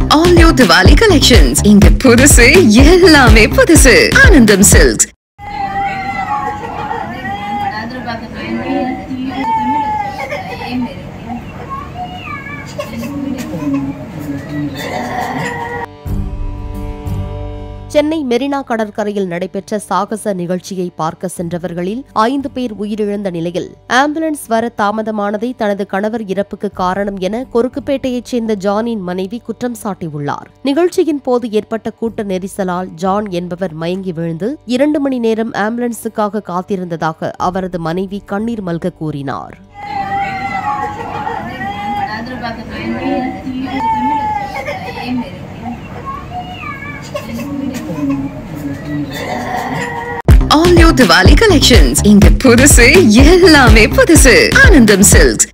All new Diwali collections. இங்க புதுசு எல்லாமே புதுசு ஆனந்தம் சில்க்ஸ் ಅದ್ರ ಬಗ್ಗೆ ಏನ್ ಬೇರೆ சென்னை மெரினா கடற்கரையில் நடைபெற்ற சாகச நிகழ்ச்சியை பார்க்க சென்றவர்களில் ஐந்து பேர் உயிரிழந்த நிலையில் ஆம்புலன்ஸ் வர தாமதமானதை தனது கணவர் இறப்புக்கு காரணம் என கொருக்குப்பேட்டையைச் சேர்ந்த ஜானின் மனைவி குற்றம் சாட்டியுள்ளார் நிகழ்ச்சியின் போது ஏற்பட்ட கூட்ட நெரிசலால் ஜான் என்பவர் மயங்கி விழுந்து இரண்டு மணி நேரம் ஆம்புலன்ஸுக்காக காத்திருந்ததாக அவரது மனைவி கண்ணீர் மல்க கூறினார் ಅದ್ರ ಬಗ್ಗೆ ಏನ್ ಬೇರೆ All new Diwali collections. இங்க புதுசு எல்லாமே புதுசு ஆனந்தம் சில்க்ஸ்